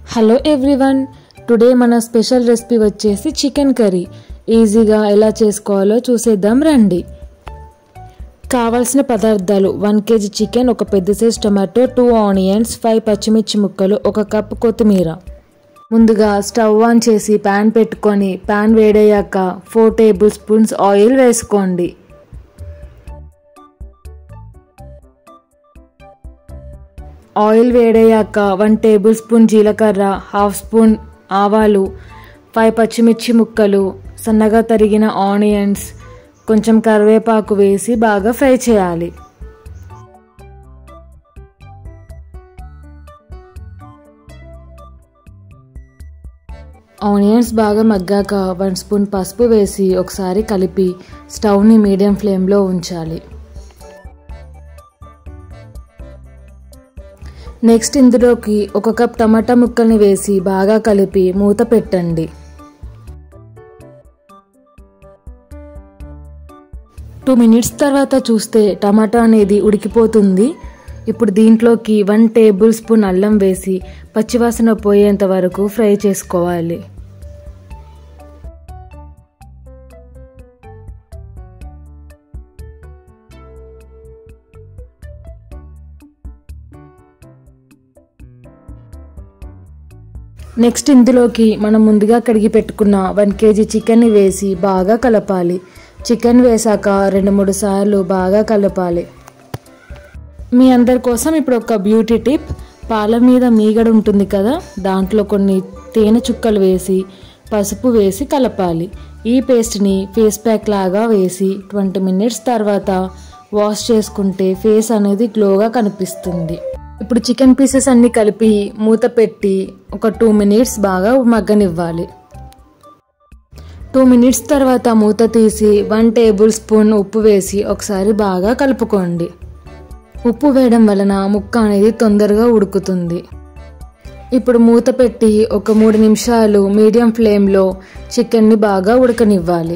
hello everyone today మన special recipe వచ్చేసి chicken curry ఈజీగా ఎలా చేసుకోవాలో చూసేద్దాం రండి కావాల్సిన పదార్థాలు వన్ కేజీ చికెన్ ఒక పెద్ద size tomato two onions five పచ్చిమిర్చి ముక్కలు ఒక కప్ కొత్తిమీర ముందుగా స్టవ్ ఆన్ చేసి ప్యాన్ పెట్టుకొని ప్యాన్ వేడయ్యాక ఫోర్ టేబుల్ స్పూన్స్ ఆయిల్ వేసుకోండి ఆయిల్ వేడయ్యాక వన్ టేబుల్ స్పూన్ జీలకర్ర హాఫ్ స్పూన్ ఆవాలు ఫైవ్ పచ్చిమిర్చి ముక్కలు సన్నగా తరిగిన ఆనియన్స్ కొంచెం కరివేపాకు వేసి బాగా ఫ్రై చేయాలి ఆనియన్స్ బాగా మగ్గాక వన్ స్పూన్ పసుపు వేసి ఒకసారి కలిపి స్టవ్ని మీడియం ఫ్లేమ్లో ఉంచాలి నెక్స్ట్ ఇందులోకి ఒక కప్ టమాటా ముక్కల్ని వేసి బాగా కలిపి మూత పెట్టండి టూ మినిట్స్ తర్వాత చూస్తే టమాటా అనేది ఉడికిపోతుంది ఇప్పుడు దీంట్లోకి వన్ టేబుల్ స్పూన్ అల్లం వేసి పచ్చివాసన పోయేంత వరకు ఫ్రై చేసుకోవాలి నెక్స్ట్ ఇందులోకి మనం ముందుగా కడిగి పెట్టుకున్న వన్ కేజీ చికెన్ని వేసి బాగా కలపాలి చికెన్ వేసాక రెండు మూడు సార్లు బాగా కలపాలి మీ అందరి కోసం ఇప్పుడు ఒక బ్యూటీ టిప్ పాల మీద మీగడ ఉంటుంది కదా దాంట్లో కొన్ని తేనె చుక్కలు వేసి పసుపు వేసి కలపాలి ఈ పేస్ట్ని ఫేస్ ప్యాక్ లాగా వేసి ట్వంటీ మినిట్స్ తర్వాత వాష్ చేసుకుంటే ఫేస్ అనేది గ్లోగా కనిపిస్తుంది ఇప్పుడు చికెన్ పీసెస్ అన్ని కలిపి మూత పెట్టి ఒక టూ మినిట్స్ బాగా మగ్గనివ్వాలి టూ మినిట్స్ తర్వాత మూత తీసి వన్ టేబుల్ స్పూన్ ఉప్పు వేసి ఒకసారి బాగా కలుపుకోండి ఉప్పు వేయడం వలన ముక్క అనేది తొందరగా ఉడుకుతుంది ఇప్పుడు మూత పెట్టి ఒక మూడు నిమిషాలు మీడియం ఫ్లేమ్లో చికెన్ని బాగా ఉడకనివ్వాలి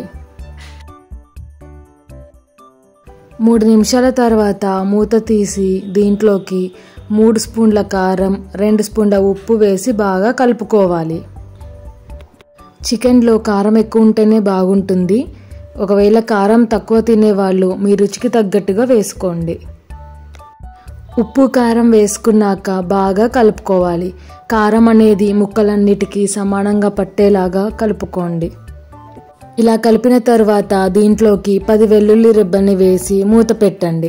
మూడు నిమిషాల తర్వాత మూత తీసి దీంట్లోకి మూడు స్పూన్ల కారం రెండు స్పూన్ల ఉప్పు వేసి బాగా కలుపుకోవాలి చికెన్లో కారం ఎక్కువ ఉంటేనే బాగుంటుంది ఒకవేళ కారం తక్కువ తినేవాళ్ళు మీ రుచికి తగ్గట్టుగా వేసుకోండి ఉప్పు కారం వేసుకున్నాక బాగా కలుపుకోవాలి కారం అనేది ముక్కలన్నిటికీ సమానంగా పట్టేలాగా కలుపుకోండి ఇలా కలిపిన తర్వాత దీంట్లోకి పది వెల్లుల్లి రిబ్బన్ని వేసి మూత పెట్టండి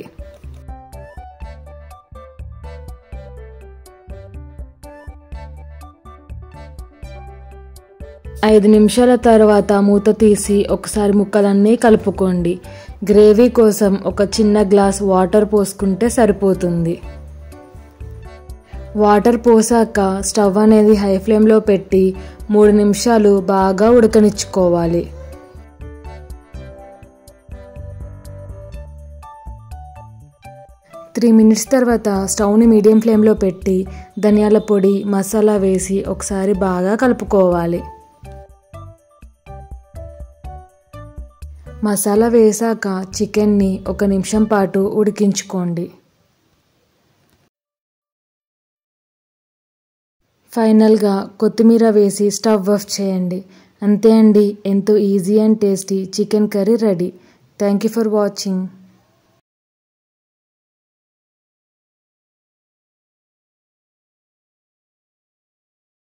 ఐదు నిమిషాల తర్వాత మూత తీసి ఒకసారి ముక్కలన్నీ కలుపుకోండి గ్రేవీ కోసం ఒక చిన్న గ్లాస్ వాటర్ పోసుకుంటే సరిపోతుంది వాటర్ పోసాక స్టవ్ అనేది హై ఫ్లేమ్లో పెట్టి మూడు నిమిషాలు బాగా ఉడకనిచ్చుకోవాలి త్రీ మినిట్స్ తర్వాత స్టవ్ని మీడియం ఫ్లేమ్లో పెట్టి ధనియాల పొడి మసాలా వేసి ఒకసారి బాగా కలుపుకోవాలి మసాలా వేసాక చికెన్ని ఒక నిమిషం పాటు ఉడికించుకోండి ఫైనల్గా కొత్తిమీర వేసి స్టవ్ ఆఫ్ చేయండి అంతే అండి ఎంతో easy and tasty chicken curry ready thank you for watching